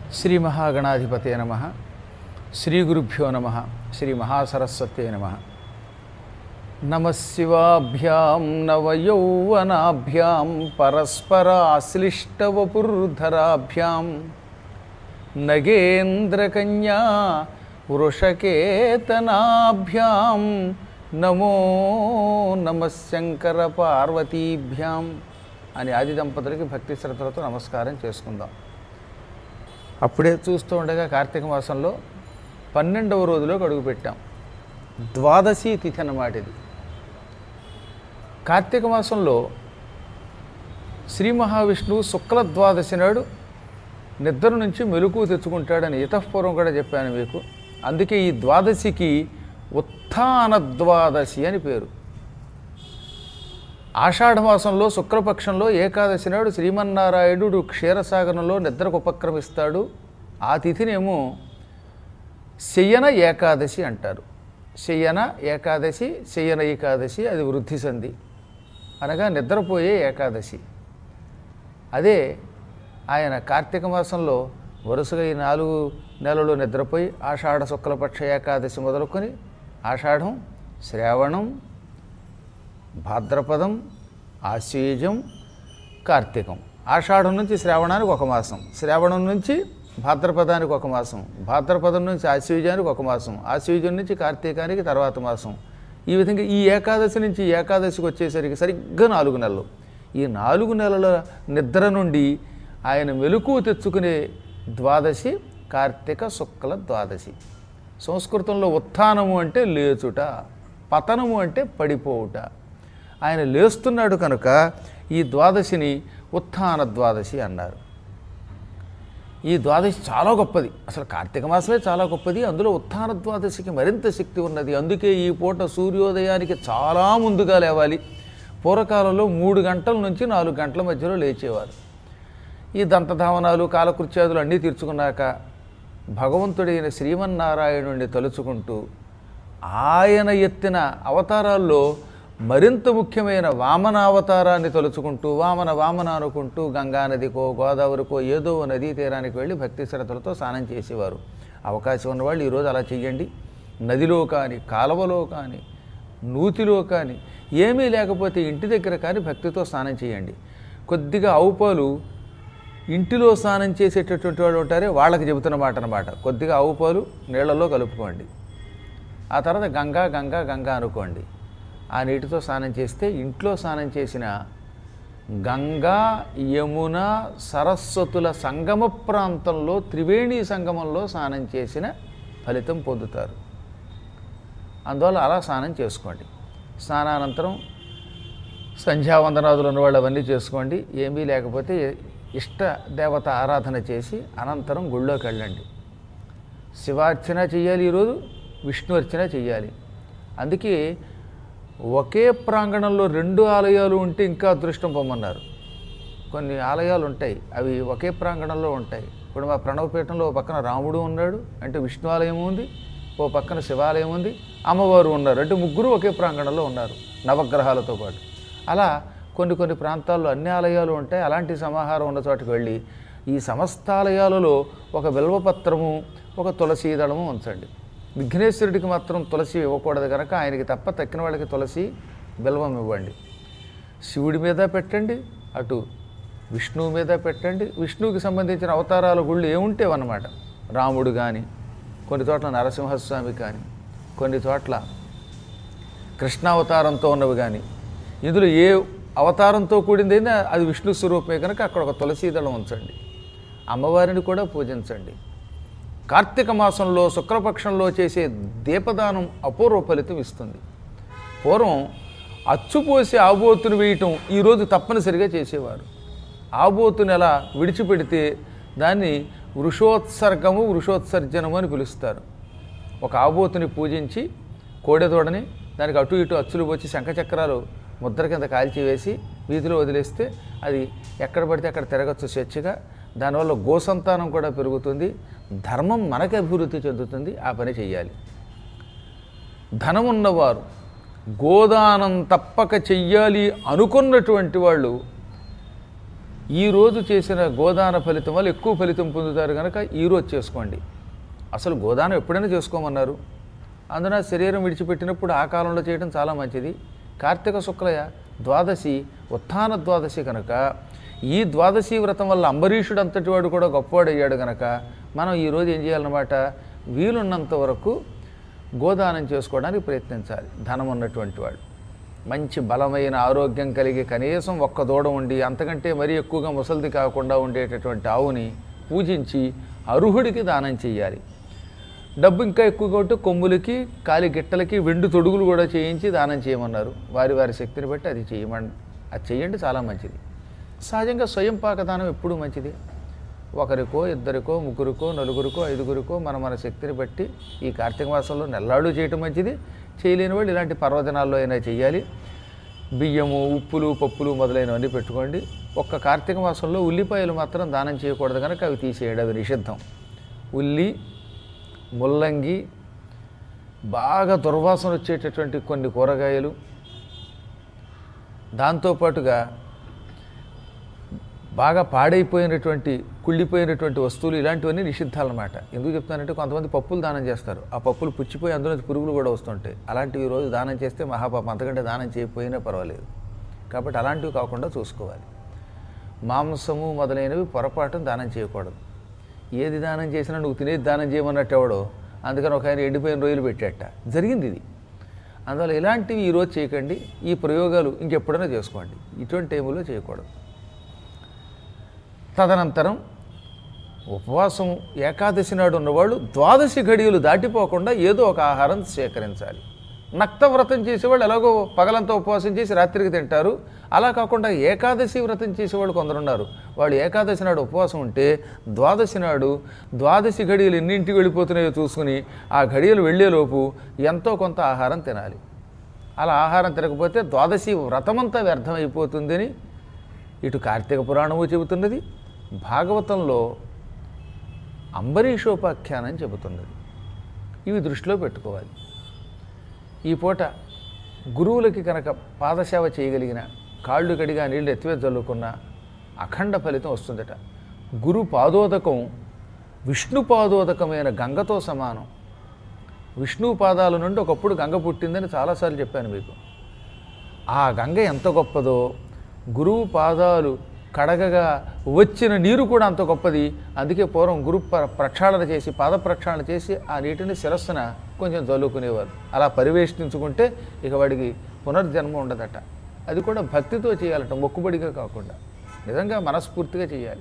శ్రీ మహాగణాధిపతే నమ శ్రీ గురుభ్యో నమ శ్రీ మహాసరస్వతే నమ నమశివాభ్యాం నవయౌవనాభ్యాం పరస్పరాశ్లిష్టవపుర్ధరాభ్యాం నగేంద్రకన్యా వృషకేతనాభ్యాం నమో నమశంకర పార్వతీభ్యాం అని ఆది దంపతులకి భక్తి శ్రద్ధలతో నమస్కారం చేసుకుందాం అప్పుడే చూస్తూ ఉండగా కార్తీక మాసంలో పన్నెండవ రోజులోకి అడుగుపెట్టాం ద్వాదశి తిథి అన్నమాట ఇది కార్తీక మాసంలో శ్రీ మహావిష్ణువు శుక్ల ద్వాదశి నాడు నిద్ర నుంచి మెలకు తెచ్చుకుంటాడని ఇతఃపూర్వం కూడా చెప్పాను మీకు అందుకే ఈ ద్వాదశికి ఉత్థాన ద్వాదశి అని పేరు ఆషాఢమాసంలో శుక్లపక్షంలో ఏకాదశి నాడు శ్రీమన్నారాయణుడు క్షీరసాగరంలో నిద్రకు ఉపక్రమిస్తాడు ఆ తిథినేమో శయన ఏకాదశి అంటారు శయన ఏకాదశి శయన ఏకాదశి అది వృద్ధి సంధి అనగా నిద్రపోయే ఏకాదశి అదే ఆయన కార్తీక మాసంలో వరుసగా ఈ నాలుగు నెలలు నిద్రపోయి ఆషాఢ శుక్లపక్ష ఏకాదశి మొదలుకొని ఆషాఢం శ్రావణం భాద్రపదం ఆశ్వీజం కార్తీకం ఆషాఢం నుంచి శ్రావణానికి ఒక మాసం శ్రావణం నుంచి భాద్రపదానికి ఒక మాసం భాద్రపదం నుంచి ఆశ్వీజానికి ఒక మాసం ఆశ్వీజం నుంచి కార్తీకానికి తర్వాత మాసం ఈ విధంగా ఈ ఏకాదశి నుంచి ఈ ఏకాదశికి వచ్చేసరికి సరిగ్గా నాలుగు నెలలు ఈ నాలుగు నెలల నిద్ర నుండి ఆయన మెలకు తెచ్చుకునే ద్వాదశి కార్తీక శుక్ల ద్వాదశి సంస్కృతంలో ఉత్థానము అంటే లేచుట పతనము అంటే పడిపోవుట ఆయన లేస్తున్నాడు కనుక ఈ ద్వాదశిని ఉత్థాన ద్వాదశి అన్నారు ఈ ద్వాదశి చాలా గొప్పది అసలు కార్తీక మాసమే చాలా గొప్పది అందులో ఉత్థాన ద్వాదశికి మరింత శక్తి ఉన్నది అందుకే ఈ పూట సూర్యోదయానికి చాలా ముందుగా లేవాలి పూర్వకాలంలో మూడు గంటల నుంచి నాలుగు గంటల మధ్యలో లేచేవారు ఈ దంతధావనాలు కాలకృత్యాదులు అన్నీ తీర్చుకున్నాక భగవంతుడైన శ్రీమన్నారాయణుడిని తలుచుకుంటూ ఆయన ఎత్తిన అవతారాల్లో మరింత ముఖ్యమైన వామన అవతారాన్ని తలుచుకుంటూ వామన వామన అనుకుంటూ గంగా నదికో గోదావరికో ఏదో ఓ నదీ తీరానికి వెళ్ళి భక్తి శ్రద్ధలతో స్నానం చేసేవారు అవకాశం ఉన్నవాళ్ళు ఈరోజు అలా చెయ్యండి నదిలో కానీ కాలువలో కానీ నూతిలో కానీ ఏమీ లేకపోతే ఇంటి దగ్గర కానీ భక్తితో స్నానం చేయండి కొద్దిగా ఆవు పాలు ఇంటిలో స్నానం చేసేటటువంటి వాళ్ళు ఉంటారే వాళ్ళకి చెబుతున్న మాట అనమాట కొద్దిగా ఆవు పాలు నీళ్ళల్లో కలుపుకోండి ఆ తర్వాత గంగా గంగా గంగా అనుకోండి ఆ నీటితో స్నానం చేస్తే ఇంట్లో స్నానం చేసిన గంగా యమున సరస్వతుల సంగమ ప్రాంతంలో త్రివేణి సంగమంలో స్నానం చేసిన ఫలితం పొందుతారు అందువల్ల అలా స్నానం చేసుకోండి స్నానానంతరం సంధ్యావందనాదులు ఉన్నవాళ్ళు అవన్నీ చేసుకోండి ఏమీ లేకపోతే ఇష్ట దేవత ఆరాధన చేసి అనంతరం గుళ్ళోకి వెళ్ళండి శివార్చన చెయ్యాలి ఈరోజు విష్ణు అర్చన చెయ్యాలి అందుకే ఒకే ప్రాంగణంలో రెండు ఆలయాలు ఉంటే ఇంకా అదృష్టం పొమ్మన్నారు కొన్ని ఆలయాలు ఉంటాయి అవి ఒకే ప్రాంగణంలో ఉంటాయి ఇప్పుడు మా ప్రణవపీఠంలో ఓ పక్కన రాముడు ఉన్నాడు అంటే విష్ణు ఆలయం ఉంది ఓ పక్కన శివాలయం ఉంది అమ్మవారు ఉన్నారు అంటే ముగ్గురు ఒకే ప్రాంగణంలో ఉన్నారు నవగ్రహాలతో పాటు అలా కొన్ని కొన్ని ప్రాంతాల్లో అన్ని ఆలయాలు ఉంటాయి అలాంటి సమాహారం ఉన్న చోటుకు వెళ్ళి ఈ సమస్త ఆలయాలలో ఒక బిల్వపత్రము ఒక తులసి దళము ఉంచండి విఘ్నేశ్వరుడికి మాత్రం తులసి ఇవ్వకూడదు కనుక ఆయనకి తప్ప తక్కిన వాళ్ళకి తులసి బిల్వం ఇవ్వండి శివుడి మీద పెట్టండి అటు విష్ణువు మీద పెట్టండి విష్ణువుకి సంబంధించిన అవతారాల గుళ్ళు ఏముంటే అన్నమాట రాముడు కానీ కొన్ని చోట్ల నరసింహస్వామి కానీ కొన్ని చోట్ల కృష్ణావతారంతో ఉన్నవి కానీ ఇందులో ఏ అవతారంతో కూడిందైనా అది విష్ణు స్వరూపమే కనుక అక్కడ ఒక తులసీదళం ఉంచండి అమ్మవారిని కూడా పూజించండి కార్తీక మాసంలో శుక్రపక్షంలో చేసే దీపదానం అపూర్వ ఫలితం ఇస్తుంది పూర్వం అచ్చుపోసి ఆబోతును వేయటం ఈరోజు తప్పనిసరిగా చేసేవారు ఆబోతుని ఎలా విడిచిపెడితే దాన్ని వృషోత్సర్గము వృషోత్సర్జనము అని పిలుస్తారు ఒక ఆబోతుని పూజించి కోడెదోడని దానికి అటు ఇటు అచ్చులు వచ్చి శంఖచక్రాలు ముద్ర కింద కాల్చి వేసి వీధిలో వదిలేస్తే అది ఎక్కడ పడితే అక్కడ తిరగచ్చు స్వేచ్ఛగా దానివల్ల గోసంతానం కూడా పెరుగుతుంది ధర్మం మనకి అభివృద్ధి చెందుతుంది ఆ పని చెయ్యాలి ధనం ఉన్నవారు గోదానం తప్పక చెయ్యాలి అనుకున్నటువంటి వాళ్ళు ఈ రోజు చేసిన గోదాన ఫలితం వల్ల ఎక్కువ ఫలితం పొందుతారు కనుక ఈ రోజు చేసుకోండి అసలు గోదానం ఎప్పుడైనా చేసుకోమన్నారు అందున శరీరం విడిచిపెట్టినప్పుడు ఆ కాలంలో చేయడం చాలా మంచిది కార్తీక శుక్ల ద్వాదశి ఉత్థాన ద్వాదశి కనుక ఈ ద్వాదశి వ్రతం వల్ల అంబరీషుడు అంతటి వాడు కూడా గొప్పవాడు అయ్యాడు కనుక మనం ఈరోజు ఏం చేయాలన్నమాట వీలున్నంత వరకు గోదానం చేసుకోవడానికి ప్రయత్నించాలి ధనం ఉన్నటువంటి వాడు మంచి బలమైన ఆరోగ్యం కలిగి కనీసం ఒక్క దూడ ఉండి అంతకంటే మరీ ఎక్కువగా ముసలిది కాకుండా ఉండేటటువంటి ఆవుని పూజించి అర్హుడికి దానం చేయాలి డబ్బు ఇంకా ఎక్కువగా ఉంటే కొమ్ములకి కాలి గిట్టలకి వెండి తొడుగులు కూడా చేయించి దానం చేయమన్నారు వారి వారి శక్తిని బట్టి అది చేయమని అది చేయండి చాలా మంచిది సహజంగా స్వయం పాకదానం ఎప్పుడూ మంచిది ఒకరికో ఇద్దరికో ముగ్గురికో నలుగురికో ఐదుగురికో మన మన శక్తిని బట్టి ఈ కార్తీక మాసంలో నెల్లాడు చేయటం మంచిది చేయలేని వాళ్ళు ఇలాంటి పర్వదినాల్లో అయినా చేయాలి బియ్యము ఉప్పులు పప్పులు మొదలైనవన్నీ పెట్టుకోండి ఒక్క కార్తీక మాసంలో ఉల్లిపాయలు మాత్రం దానం చేయకూడదు కనుక అవి తీసేయడం అవి నిషిద్ధం ఉల్లి ముల్లంగి బాగా దుర్వాసన వచ్చేటటువంటి కొన్ని కూరగాయలు దాంతోపాటుగా బాగా పాడైపోయినటువంటి కుళ్ళిపోయినటువంటి వస్తువులు ఇలాంటివన్నీ నిషిద్ధాలన్నమాట ఎందుకు చెప్తానంటే కొంతమంది పప్పులు దానం చేస్తారు ఆ పప్పులు పుచ్చిపోయి అందులో పురుగులు కూడా వస్తుంటాయి అలాంటివి ఈ రోజు దానం చేస్తే మహాపాపం అంతకంటే దానం చేయకపోయినా పర్వాలేదు కాబట్టి అలాంటివి కాకుండా చూసుకోవాలి మాంసము మొదలైనవి పొరపాటున దానం చేయకూడదు ఏది దానం చేసినా నువ్వు తినేది దానం చేయమన్నట్టు ఎవడో అందుకని ఒక ఆయన ఎండిపోయిన రొయ్యలు పెట్టాట జరిగింది ఇది అందువల్ల ఇలాంటివి ఈరోజు చేయకండి ఈ ప్రయోగాలు ఇంకెప్పుడైనా చేసుకోండి ఇటువంటి టైములో చేయకూడదు తదనంతరం ఉపవాసం ఏకాదశి నాడు ఉన్నవాళ్ళు ద్వాదశి ఘడియలు దాటిపోకుండా ఏదో ఒక ఆహారం స్వీకరించాలి నక్త వ్రతం చేసేవాళ్ళు ఎలాగో పగలంతా ఉపవాసం చేసి రాత్రికి తింటారు అలా కాకుండా ఏకాదశి వ్రతం చేసేవాళ్ళు కొందరున్నారు వాళ్ళు ఏకాదశి నాడు ఉపవాసం ఉంటే ద్వాదశి నాడు ద్వాదశి ఘడియలు ఎన్నింటికి వెళ్ళిపోతున్నాయో చూసుకుని ఆ ఘడియలు వెళ్ళేలోపు ఎంతో కొంత ఆహారం తినాలి అలా ఆహారం తినకపోతే ద్వాదశి వ్రతమంతా వ్యర్థమైపోతుందని ఇటు కార్తీక పురాణము చెబుతున్నది భాగవతంలో అంబరీషోపాఖ్యానం చెబుతున్నది ఇవి దృష్టిలో పెట్టుకోవాలి ఈ పూట గురువులకి కనుక పాదసేవ చేయగలిగిన కాళ్ళు కడిగా నీళ్ళు ఎత్తివేసి చల్లుకున్న అఖండ ఫలితం వస్తుందట గురు పాదోదకం విష్ణు పాదోదకమైన గంగతో సమానం విష్ణు పాదాల నుండి ఒకప్పుడు గంగ పుట్టిందని చాలాసార్లు చెప్పాను మీకు ఆ గంగ ఎంత గొప్పదో గురువు పాదాలు కడగగా వచ్చిన నీరు కూడా అంత గొప్పది అందుకే పూర్వం గురు ప్ర- ప్రక్షాళన చేసి పాద ప్రక్షాళన చేసి ఆ నీటిని శిరస్సున కొంచెం చల్లుకునేవారు అలా పరివేష్టించుకుంటే ఇక వాడికి పునర్జన్మ ఉండదట అది కూడా భక్తితో చేయాలట మొక్కుబడిగా కాకుండా నిజంగా మనస్ఫూర్తిగా చేయాలి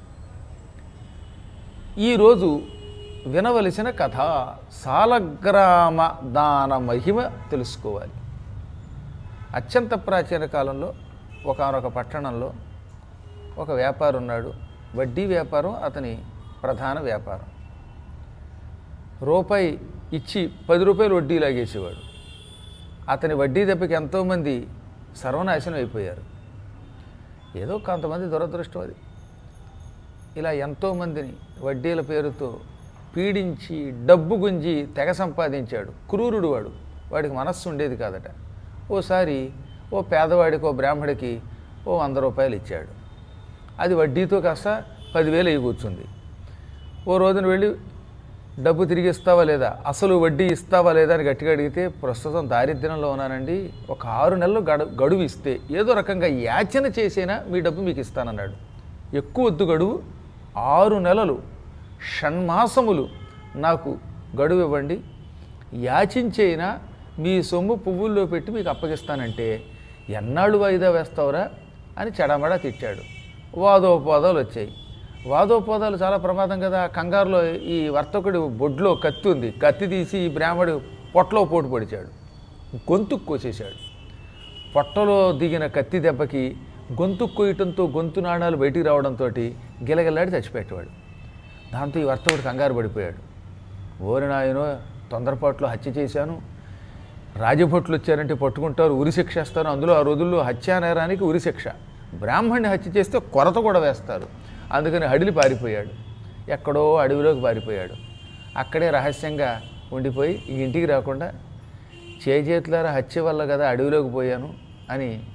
ఈరోజు వినవలసిన కథ సాలగ్రామ దాన మహిమ తెలుసుకోవాలి అత్యంత ప్రాచీన కాలంలో ఒకనొక పట్టణంలో ఒక వ్యాపారి ఉన్నాడు వడ్డీ వ్యాపారం అతని ప్రధాన వ్యాపారం రూపాయి ఇచ్చి పది రూపాయలు వడ్డీ లాగేసేవాడు అతని వడ్డీ దెబ్బకి ఎంతోమంది సర్వనాశనం అయిపోయారు ఏదో కొంతమంది దురదృష్టం అది ఇలా ఎంతోమందిని వడ్డీల పేరుతో పీడించి డబ్బు గుంజి తెగ సంపాదించాడు క్రూరుడు వాడు వాడికి మనస్సు ఉండేది కాదట ఓసారి ఓ పేదవాడికి ఓ బ్రాహ్మడికి ఓ వంద రూపాయలు ఇచ్చాడు అది వడ్డీతో కాస్త పదివేలు అయి కూర్చుంది ఓ రోజున వెళ్ళి డబ్బు తిరిగి ఇస్తావా లేదా అసలు వడ్డీ ఇస్తావా లేదా అని గట్టిగా అడిగితే ప్రస్తుతం దారిద్ర్యంలో ఉన్నానండి ఒక ఆరు నెలలు గడు గడువు ఇస్తే ఏదో రకంగా యాచన చేసైనా మీ డబ్బు మీకు ఇస్తానన్నాడు ఎక్కువ వద్దు గడువు ఆరు నెలలు షణ్మాసములు నాకు గడువు ఇవ్వండి యాచించైనా మీ సొమ్ము పువ్వుల్లో పెట్టి మీకు అప్పగిస్తానంటే ఎన్నాళ్ళు వాయిదా వేస్తావురా అని చెడమడా తిట్టాడు వాదోపవాదాలు వచ్చాయి వాదోపవాదాలు చాలా ప్రమాదం కదా కంగారులో ఈ వర్తకుడి బొడ్లో కత్తి ఉంది కత్తి తీసి ఈ బ్రాహ్మడు పొట్టలో పోటు పొడిచాడు గొంతుకు కోసేశాడు పొట్టలో దిగిన కత్తి దెబ్బకి గొంతు కొయ్యటంతో గొంతు నాణాలు బయటికి రావడంతో గిలగిల్లాడి చచ్చిపెట్టేవాడు దాంతో ఈ వర్తకుడు కంగారు పడిపోయాడు ఓరి నాయనో తొందరపాట్లో హత్య చేశాను రాజభట్లు వచ్చారంటే పట్టుకుంటారు ఉరిశిక్ష వేస్తారు అందులో ఆ రోజుల్లో హత్యా నేరానికి ఉరిశిక్ష బ్రాహ్మణ్ణి హత్య చేస్తే కొరత కూడా వేస్తారు అందుకని హడిలి పారిపోయాడు ఎక్కడో అడవిలోకి పారిపోయాడు అక్కడే రహస్యంగా ఉండిపోయి ఈ ఇంటికి రాకుండా చేజేతులారా హత్య వల్ల కదా అడవిలోకి పోయాను అని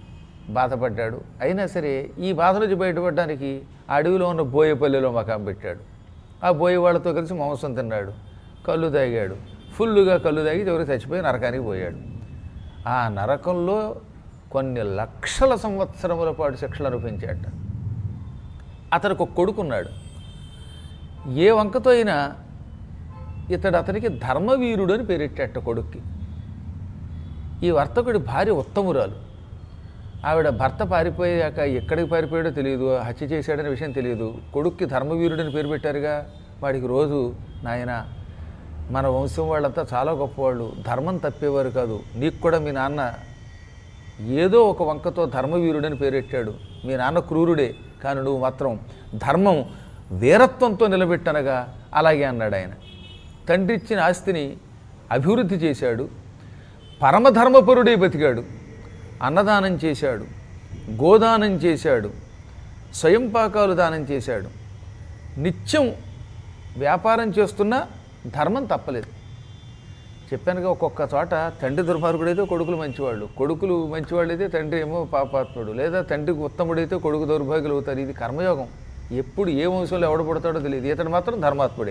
బాధపడ్డాడు అయినా సరే ఈ బాధ నుంచి బయటపడడానికి ఆ అడవిలో ఉన్న బోయపల్లిలో మకాం పెట్టాడు ఆ బోయ వాళ్ళతో కలిసి మాంసం తిన్నాడు కళ్ళు తాగాడు ఫుల్లుగా కళ్ళు తాగి చివరికి చచ్చిపోయి నరకానికి పోయాడు ఆ నరకంలో కొన్ని లక్షల సంవత్సరముల పాటు శిక్షలు అనుభవించాట అతనికి ఒక కొడుకున్నాడు ఏ వంకతో అయినా ఇతడు అతనికి ధర్మవీరుడు అని పేరెట్టాట కొడుక్కి ఈ వర్తకుడి భార్య ఉత్తమురాలు ఆవిడ భర్త పారిపోయాక ఎక్కడికి పారిపోయాడో తెలియదు హత్య చేశాడనే విషయం తెలియదు కొడుక్కి ధర్మవీరుడని పేరు పెట్టారుగా వాడికి రోజు నాయన మన వంశం వాళ్ళంతా చాలా గొప్పవాళ్ళు ధర్మం తప్పేవారు కాదు నీకు కూడా మీ నాన్న ఏదో ఒక వంకతో ధర్మవీరుడని పేరెట్టాడు మీ నాన్న క్రూరుడే కానీ నువ్వు మాత్రం ధర్మం వీరత్వంతో నిలబెట్టనగా అలాగే అన్నాడు ఆయన తండ్రి ఇచ్చిన ఆస్తిని అభివృద్ధి చేశాడు పరమధర్మపరుడే బతికాడు అన్నదానం చేశాడు గోదానం చేశాడు స్వయం పాకాలు దానం చేశాడు నిత్యం వ్యాపారం చేస్తున్నా ధర్మం తప్పలేదు చెప్పానుగా ఒక్కొక్క చోట తండ్రి దుర్మార్గుడైతే కొడుకులు మంచివాళ్ళు కొడుకులు మంచివాళ్ళైతే తండ్రి ఏమో పాపాత్ముడు లేదా తండ్రికి ఉత్తముడైతే కొడుకు దౌర్భాగ్యులు అవుతారు ఇది కర్మయోగం ఎప్పుడు ఏ వంశంలో ఎవడు పుడతాడో తెలియదు ఇతడు మాత్రం ధర్మాత్ముడే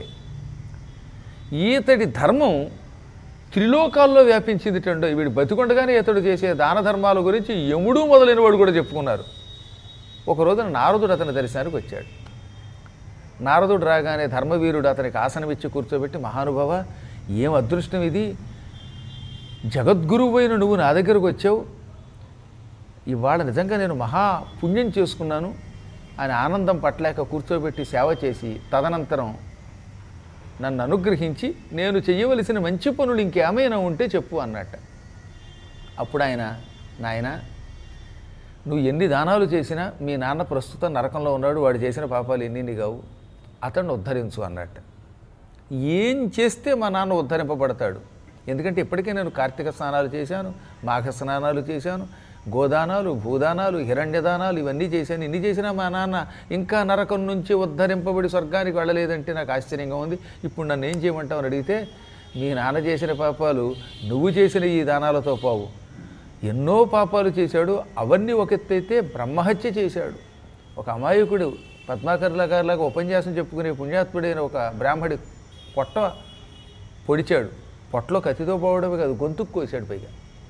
ఈతడి ధర్మం త్రిలోకాల్లో వ్యాపించింది టండో వీడు బతికొండగానే ఇతడు చేసే దాన ధర్మాల గురించి యముడు మొదలైన వాడు కూడా చెప్పుకున్నారు ఒక రోజున నారదుడు అతని దర్శనానికి వచ్చాడు నారదుడు రాగానే ధర్మవీరుడు అతనికి ఆసనం ఇచ్చి కూర్చోబెట్టి మహానుభావ ఏం అదృష్టం ఇది జగద్గురువు అయిన నువ్వు నా దగ్గరకు వచ్చావు ఇవాళ నిజంగా నేను మహా పుణ్యం చేసుకున్నాను అని ఆనందం పట్టలేక కూర్చోబెట్టి సేవ చేసి తదనంతరం నన్ను అనుగ్రహించి నేను చెయ్యవలసిన మంచి పనులు ఇంకేమైనా ఉంటే చెప్పు అన్నట్ట అప్పుడు ఆయన నాయన నువ్వు ఎన్ని దానాలు చేసినా మీ నాన్న ప్రస్తుతం నరకంలో ఉన్నాడు వాడు చేసిన పాపాలు ఎన్ని కావు అతన్ని ఉద్ధరించు అన్నట్ట ఏం చేస్తే మా నాన్న ఉద్ధరింపబడతాడు ఎందుకంటే ఇప్పటికే నేను కార్తీక స్నానాలు చేశాను మాఘ స్నానాలు చేశాను గోదానాలు భూదానాలు హిరణ్యదానాలు ఇవన్నీ చేశాను ఇన్ని చేసినా మా నాన్న ఇంకా నరకం నుంచి ఉద్ధరింపబడి స్వర్గానికి వెళ్ళలేదంటే నాకు ఆశ్చర్యంగా ఉంది ఇప్పుడు నన్ను ఏం చేయమంటావు అని అడిగితే మీ నాన్న చేసిన పాపాలు నువ్వు చేసిన ఈ దానాలతో పోవు ఎన్నో పాపాలు చేశాడు అవన్నీ ఒక ఎత్తైతే బ్రహ్మహత్య చేశాడు ఒక అమాయకుడు పద్మాకర్ల గారిలాగా ఉపన్యాసం చెప్పుకునే పుణ్యాత్ముడైన ఒక బ్రాహ్మడి పొట్ట పొడిచాడు పొట్టలో కత్తితో పోవడమే కాదు గొంతుకు కోసాడు పైగా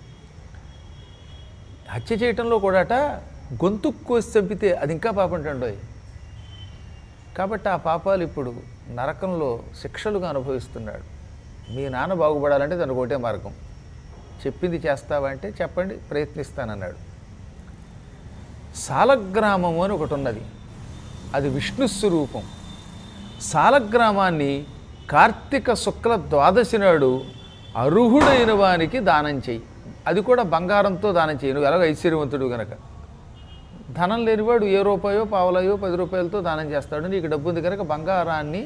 హత్య చేయటంలో కూడాట గొంతుకు కోసి చంపితే అది ఇంకా పాపం టండోయ్ కాబట్టి ఆ పాపాలు ఇప్పుడు నరకంలో శిక్షలుగా అనుభవిస్తున్నాడు మీ నాన్న బాగుపడాలంటే దానికి ఒకటే మార్గం చెప్పింది చేస్తావా అంటే చెప్పండి ప్రయత్నిస్తానన్నాడు సాలగ్రామము అని ఒకటి ఉన్నది అది విష్ణు స్వరూపం సాలగ్రామాన్ని కార్తీక శుక్ల ద్వాదశి నాడు అర్హుడైన వానికి దానం చెయ్యి అది కూడా బంగారంతో దానం చేయి నువ్వు ఎలాగో ఐశ్వర్యవంతుడు గనక ధనం లేనివాడు ఏ రూపాయో పావలాయో పది రూపాయలతో దానం చేస్తాడు నీకు డబ్బు ఉంది కనుక బంగారాన్ని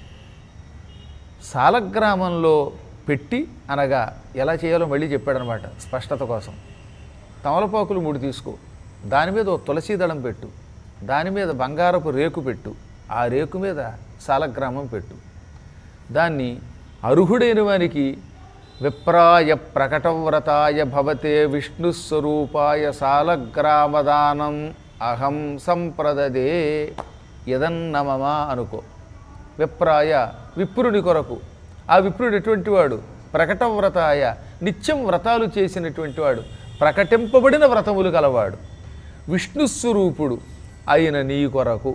సాలగ్రామంలో పెట్టి అనగా ఎలా చేయాలో మళ్ళీ చెప్పాడనమాట స్పష్టత కోసం తమలపాకులు మూడు తీసుకో దాని మీద ఓ తులసి దళం పెట్టు దాని మీద బంగారపు రేకు పెట్టు ఆ రేకు మీద సాలగ్రామం పెట్టు దాన్ని అర్హుడైన వానికి విప్రాయ ప్రకటవ్రతాయ భవతే విష్ణుస్వరూపాయ సాలగ్రామదానం అహం సంప్రదదే యదన్నమమా అనుకో విప్రాయ విప్రుని కొరకు ఆ విప్రుడు ఎటువంటి వాడు ప్రకటవ్రతాయ నిత్యం వ్రతాలు చేసినటువంటి వాడు ప్రకటింపబడిన వ్రతములు కలవాడు విష్ణుస్వరూపుడు అయిన నీ కొరకు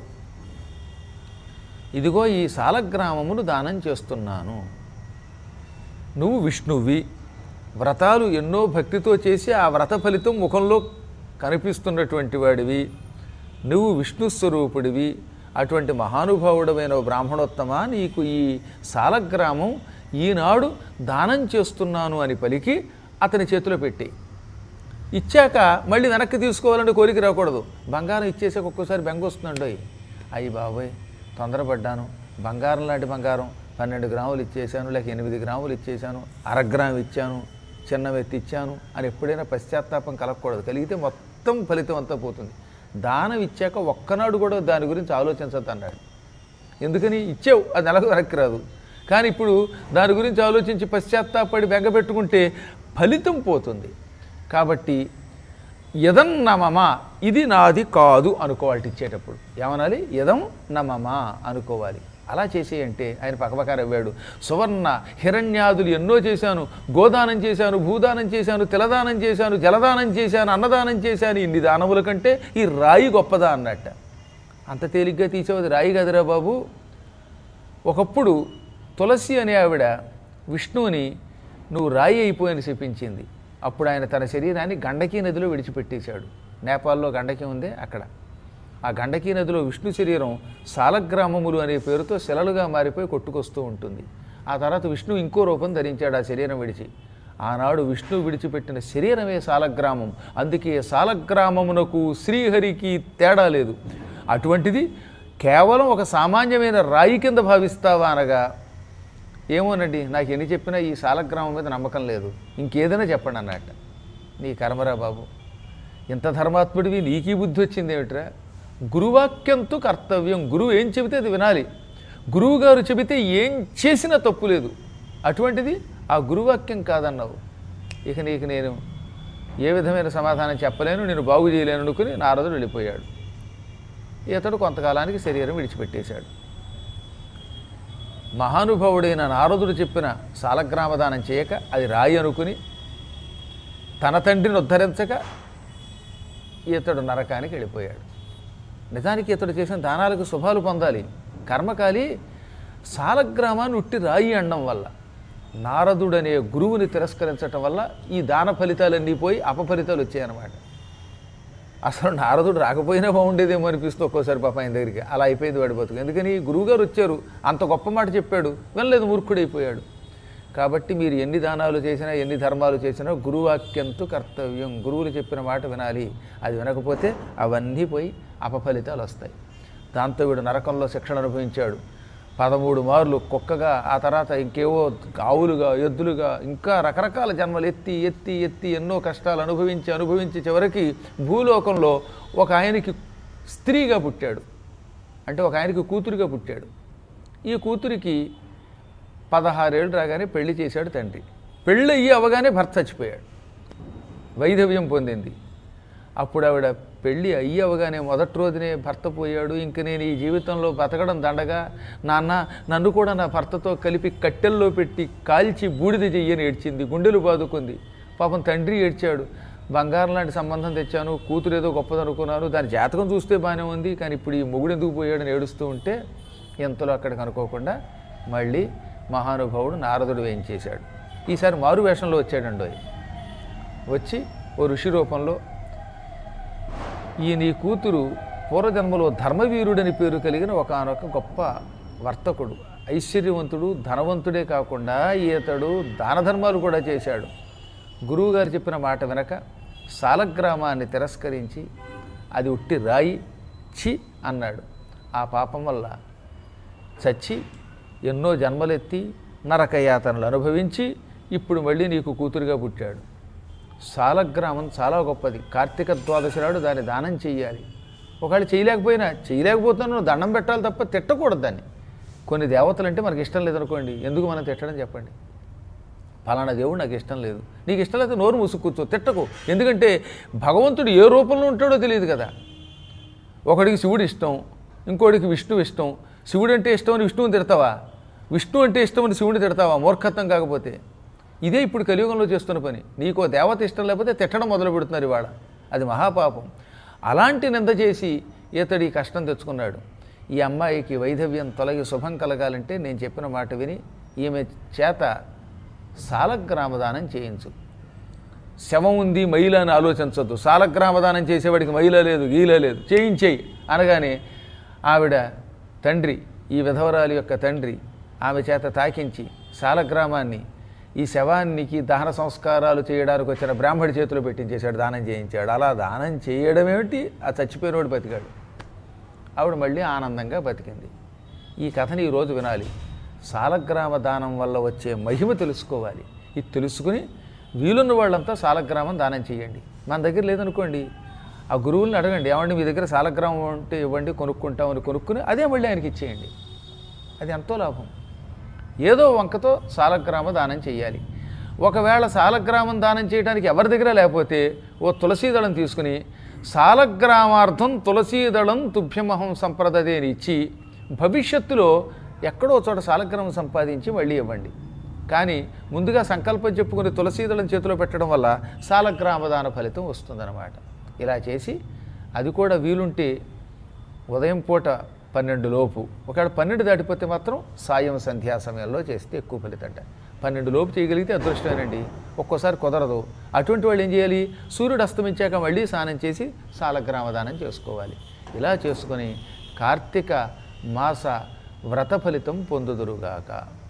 ఇదిగో ఈ సాలగ్రామమును దానం చేస్తున్నాను నువ్వు విష్ణువి వ్రతాలు ఎన్నో భక్తితో చేసి ఆ వ్రత ఫలితం ముఖంలో కనిపిస్తున్నటువంటి వాడివి నువ్వు విష్ణు స్వరూపుడివి అటువంటి మహానుభావుడమైన ఓ బ్రాహ్మణోత్తమ నీకు ఈ సాలగ్రామం ఈనాడు దానం చేస్తున్నాను అని పలికి అతని చేతిలో పెట్టి ఇచ్చాక మళ్ళీ వెనక్కి తీసుకోవాలంటే కోరిక రాకూడదు బంగారం ఇచ్చేసాక ఒక్కోసారి బెంగ వస్తుందండోయ్ అయ్యి బాబోయ్ తొందరపడ్డాను బంగారం లాంటి బంగారం పన్నెండు గ్రాములు ఇచ్చేసాను లేక ఎనిమిది గ్రాములు ఇచ్చేసాను అరగ్రాము ఇచ్చాను చిన్న వెత్తి ఇచ్చాను అని ఎప్పుడైనా పశ్చాత్తాపం కలగకూడదు కలిగితే మొత్తం ఫలితం అంతా పోతుంది దానం ఇచ్చాక ఒక్కనాడు కూడా దాని గురించి ఆలోచించద్దు అన్నాడు ఎందుకని ఇచ్చావు అది నెలకు వెనక్కి రాదు కానీ ఇప్పుడు దాని గురించి ఆలోచించి పశ్చాత్తాపడి బెంగ పెట్టుకుంటే ఫలితం పోతుంది కాబట్టి ఇదం నమమా ఇది నాది కాదు అనుకోవాలి ఇచ్చేటప్పుడు ఏమనాలి ఇదం నమమా అనుకోవాలి అలా చేసే అంటే ఆయన పక్కపక్క నవ్వాడు సువర్ణ హిరణ్యాదులు ఎన్నో చేశాను గోదానం చేశాను భూదానం చేశాను తిలదానం చేశాను జలదానం చేశాను అన్నదానం చేశాను ఇన్ని దానముల కంటే ఈ రాయి గొప్పదా అన్నట్ట అంత తేలిగ్గా తీసేది రాయి కదరా బాబు ఒకప్పుడు తులసి అనే ఆవిడ విష్ణువుని నువ్వు రాయి అయిపోయని చెప్పించింది అప్పుడు ఆయన తన శరీరాన్ని గండకీ నదిలో విడిచిపెట్టేశాడు నేపాల్లో గండకీ ఉంది అక్కడ ఆ గండకీ నదిలో విష్ణు శరీరం సాలగ్రామములు అనే పేరుతో శిలలుగా మారిపోయి కొట్టుకొస్తూ ఉంటుంది ఆ తర్వాత విష్ణు ఇంకో రూపం ధరించాడు ఆ శరీరం విడిచి ఆనాడు విష్ణు విడిచిపెట్టిన శరీరమే సాలగ్రామం అందుకే సాలగ్రామమునకు శ్రీహరికి తేడా లేదు అటువంటిది కేవలం ఒక సామాన్యమైన రాయి కింద భావిస్తావా అనగా ఏమోనండి నాకు ఎన్ని చెప్పినా ఈ సాలగ్రామం మీద నమ్మకం లేదు ఇంకేదైనా చెప్పండి అన్నట్ట నీ కర్మరా బాబు ఇంత ధర్మాత్ముడివి నీకీ బుద్ధి వచ్చింది ఏమిట్రా గురువాక్యంతో కర్తవ్యం గురువు ఏం చెబితే అది వినాలి గురువు గారు చెబితే ఏం చేసినా తప్పు లేదు అటువంటిది ఆ గురువాక్యం కాదన్నావు ఇక నీకు నేను ఏ విధమైన సమాధానం చెప్పలేను నేను బాగు చేయలేను అనుకుని నారదుడు వెళ్ళిపోయాడు ఇతడు కొంతకాలానికి శరీరం విడిచిపెట్టేశాడు మహానుభావుడైన నారదుడు చెప్పిన సాలగ్రామదానం చేయక అది రాయి అనుకుని తన తండ్రిని ఉద్ధరించక ఇతడు నరకానికి వెళ్ళిపోయాడు నిజానికి ఇతడు చేసిన దానాలకు శుభాలు పొందాలి కర్మకాలి సాలగ్రామాన్ని ఉట్టి రాయి అనడం వల్ల నారదుడనే గురువుని తిరస్కరించటం వల్ల ఈ దాన ఫలితాలన్నీ పోయి అపఫలితాలు వచ్చాయన్నమాట అసలు నారదుడు రాకపోయినా బాగుండేదేమో అనిపిస్తూ ఒక్కోసారి పాప ఆయన దగ్గరికి అలా అయిపోయింది వాడి బతుకు ఎందుకని గురువుగారు వచ్చారు అంత గొప్ప మాట చెప్పాడు వినలేదు మూర్ఖుడైపోయాడు కాబట్టి మీరు ఎన్ని దానాలు చేసినా ఎన్ని ధర్మాలు చేసినా గురువాక్యంతో కర్తవ్యం గురువులు చెప్పిన మాట వినాలి అది వినకపోతే అవన్నీ పోయి అపఫలితాలు వస్తాయి దాంతో వీడు నరకంలో శిక్షణ అనుభవించాడు పదమూడు మార్లు కుక్కగా ఆ తర్వాత ఇంకేవో ఆవులుగా ఎద్దులుగా ఇంకా రకరకాల జన్మలు ఎత్తి ఎత్తి ఎత్తి ఎన్నో కష్టాలు అనుభవించి అనుభవించి చివరికి భూలోకంలో ఒక ఆయనకి స్త్రీగా పుట్టాడు అంటే ఒక ఆయనకి కూతురిగా పుట్టాడు ఈ కూతురికి పదహారేళ్ళు రాగానే పెళ్లి చేశాడు తండ్రి పెళ్ళి అయ్యి అవగానే భర్త చచ్చిపోయాడు వైధవ్యం పొందింది అప్పుడు ఆవిడ పెళ్ళి అయ్యి అవగానే మొదటి రోజునే భర్త పోయాడు ఇంక నేను ఈ జీవితంలో బతకడం దండగా నాన్న నన్ను కూడా నా భర్తతో కలిపి కట్టెల్లో పెట్టి కాల్చి బూడిద చెయ్యని ఏడ్చింది గుండెలు బాదుకుంది పాపం తండ్రి ఏడ్చాడు బంగారం లాంటి సంబంధం తెచ్చాను కూతురు ఏదో గొప్పదనుకున్నాను దాని జాతకం చూస్తే బాగానే ఉంది కానీ ఇప్పుడు ఈ మొగుడు ఎందుకు పోయాడని ఏడుస్తూ ఉంటే ఎంతలో అక్కడికి అనుకోకుండా మళ్ళీ మహానుభావుడు నారదుడు వేయించేశాడు ఈసారి మారు వేషంలో వచ్చాడండి వచ్చి ఓ ఋషి రూపంలో ఈ నీ కూతురు పూర్వజన్మలో ధర్మవీరుడని పేరు కలిగిన ఒకనొక గొప్ప వర్తకుడు ఐశ్వర్యవంతుడు ధనవంతుడే కాకుండా ఈతడు దాన ధర్మాలు కూడా చేశాడు గురువుగారు చెప్పిన మాట వినక సాలగ్రామాన్ని తిరస్కరించి అది ఉట్టి రాయి చి అన్నాడు ఆ పాపం వల్ల చచ్చి ఎన్నో జన్మలెత్తి నరకయాతనలు అనుభవించి ఇప్పుడు మళ్ళీ నీకు కూతురుగా పుట్టాడు సాలగ్రామం చాలా గొప్పది కార్తీక ద్వాదశి నాడు దాన్ని దానం చెయ్యాలి ఒకవేళ చేయలేకపోయినా చేయలేకపోతున్నాను దండం పెట్టాలి తప్ప తిట్టకూడదు దాన్ని కొన్ని దేవతలు అంటే మనకి ఇష్టం లేదనుకోండి ఎందుకు మనం తిట్టడం చెప్పండి ఫలానా దేవుడు నాకు ఇష్టం లేదు నీకు ఇష్టం లేకపోతే నోరు మూసు కూర్చో తిట్టకు ఎందుకంటే భగవంతుడు ఏ రూపంలో ఉంటాడో తెలియదు కదా ఒకడికి శివుడు ఇష్టం ఇంకోటికి విష్ణు ఇష్టం శివుడు అంటే ఇష్టం అని విష్ణువుని తిడతావా విష్ణు అంటే ఇష్టం అని శివుని తిడతావా మూర్ఖత్వం కాకపోతే ఇదే ఇప్పుడు కలియుగంలో చేస్తున్న పని నీకో దేవత ఇష్టం లేకపోతే తిట్టడం మొదలు పెడుతున్నారు ఇవాళ అది మహాపాపం అలాంటి నింద చేసి ఇతడి కష్టం తెచ్చుకున్నాడు ఈ అమ్మాయికి వైధవ్యం తొలగి శుభం కలగాలంటే నేను చెప్పిన మాట విని ఈమె చేత సాలగ్రామదానం చేయించు శవం ఉంది మైల అని ఆలోచించొద్దు సాలగ్రామదానం చేసేవాడికి మైల లేదు గీల లేదు చేయించేయి అనగానే ఆవిడ తండ్రి ఈ విధవరాలి యొక్క తండ్రి ఆమె చేత తాకించి సాలగ్రామాన్ని ఈ శవానికి దహన సంస్కారాలు చేయడానికి వచ్చిన బ్రాహ్మడి చేతిలో పెట్టించేశాడు దానం చేయించాడు అలా దానం చేయడం ఏమిటి ఆ చచ్చిపోయినోడు బతికాడు ఆవిడ మళ్ళీ ఆనందంగా బతికింది ఈ కథని ఈరోజు వినాలి సాలగ్రామ దానం వల్ల వచ్చే మహిమ తెలుసుకోవాలి ఇది తెలుసుకుని వీలున్న వాళ్ళంతా సాలగ్రామం దానం చేయండి మన దగ్గర లేదనుకోండి ఆ గురువుల్ని అడగండి ఏమండి మీ దగ్గర సాలగ్రామం ఉంటే ఇవ్వండి కొనుక్కుంటామని కొనుక్కుని అదే మళ్ళీ ఆయనకి ఇచ్చేయండి అది ఎంతో లాభం ఏదో వంకతో సాలగ్రామ దానం చేయాలి ఒకవేళ సాలగ్రామం దానం చేయడానికి ఎవరి దగ్గర లేకపోతే ఓ తులసీదళం తీసుకుని సాలగ్రామార్థం తులసీదళం తుభ్యమహం సంప్రదదే అని ఇచ్చి భవిష్యత్తులో ఎక్కడో చోట సాలగ్రామం సంపాదించి మళ్ళీ ఇవ్వండి కానీ ముందుగా సంకల్పం చెప్పుకుని తులసీదళం చేతిలో పెట్టడం వల్ల సాలగ్రామదాన ఫలితం వస్తుందన్నమాట ఇలా చేసి అది కూడా వీలుంటే ఉదయం పూట పన్నెండు లోపు ఒకవేళ పన్నెండు దాటిపోతే మాత్రం సాయం సంధ్యా సమయంలో చేస్తే ఎక్కువ ఫలితంట పన్నెండు లోపు చేయగలిగితే అదృష్టమేనండి ఒక్కోసారి కుదరదు అటువంటి వాళ్ళు ఏం చేయాలి సూర్యుడు అస్తమించాక మళ్ళీ స్నానం చేసి సాలగ్రామదానం చేసుకోవాలి ఇలా చేసుకొని కార్తీక మాస వ్రత ఫలితం పొందుదురుగాక